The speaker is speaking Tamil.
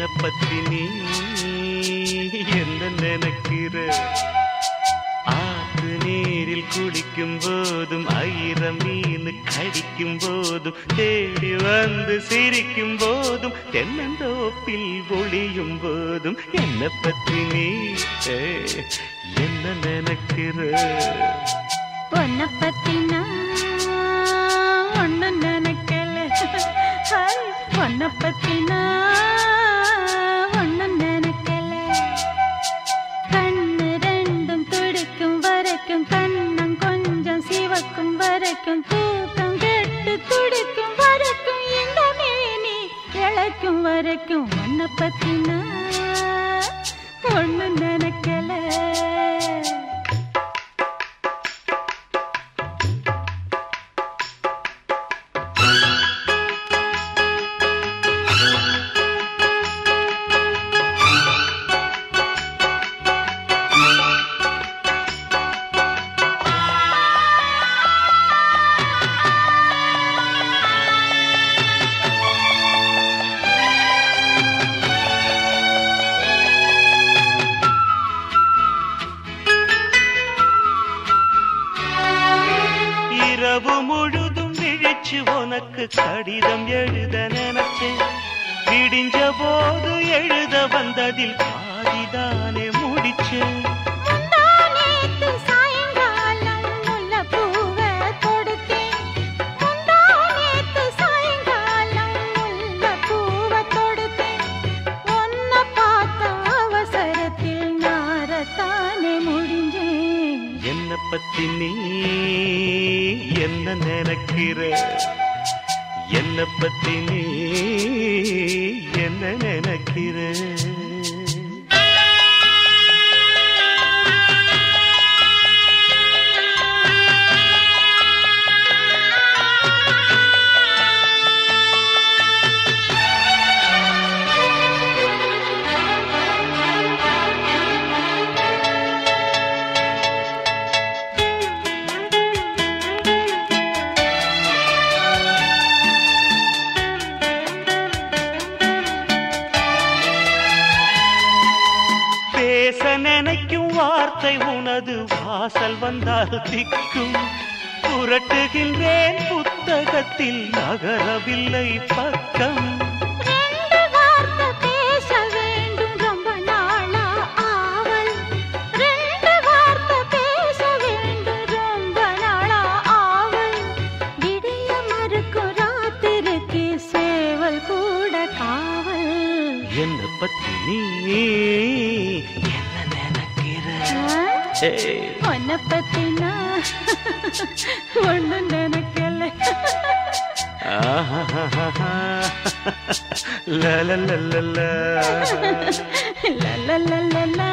பத்தி நீ என்ன நினைக்கிற ஆத்து நீரில் குளிக்கும் போதும் ஆயிரம் மீன் கடிக்கும் போதும் தேடி வந்து சிரிக்கும் போதும் தென்னந்தோப்பில் ஒளியும் போதும் என்ன பத்தி நீ ஏ, என்ன நினைக்கிற உன்னை பத்தி நான் ஒண்ணு நினைக்கல ஹாய், உன்னை பத்தி நான் ஒண்ணு நினைக்கல கண்ணு ரெண்டும் துடிக்கும் வரைக்கும் கண்ணம் கொஞ்சம் சிவக்கும் வரைக்கும் தூக்கம் கெட்டு துடிக்கும் வரைக்கும் இந்த மேனி இழைக்கும் வரைக்கும் உன்னை பத்தி நான் ஒண்ணு நினைக்கல இரவு முழுதும் விழிச்சு உனக்கு கடிதம் எழுத நினைச்சேன் விடிஞ்ச போது எழுத வந்ததில் பாதிதானே முடிச்சேன் முந்தானேத்து சாயங்காலம் முல்லைப்பூவை தொடுத்தேன். முந்தானேத்து சாயங்காலம் முல்லைப்பூவை தொடுத்தேன். உன்னை பார்த்த அவசரத்தில் நாரத்தானே முடிஞ்சேன். என்ன பத்தி நீ என்ன நினைக்கிற என்ன பத்தி நீ என்ன நினைக்கிற பேச நினைக்கும் வார்த்தை உனது வாசல் வந்தால் திக்கும் புரட்டுகின்றேன் புத்தகத்தில் நகரவில்லை பக்கம் ரெண்டு வார்த்தை பேச வேண்டும் ரொம்ப நாளா ஆவல். ரெண்டு வார்த்தை பேச வேண்டும் ரொம்ப நாளா ஆவல். விடிய மறுக்கும் ராத்திரிக்கு சேவல் கூட காவல் என்ன பத்தி நீ என்ன நினைக்கிற ஏய், உன்னை பத்தி நான் ஒண்ணு நினைக்கல ஆஹாஹாஹா. லா, லா, லா, லா, லா. லலலலலா.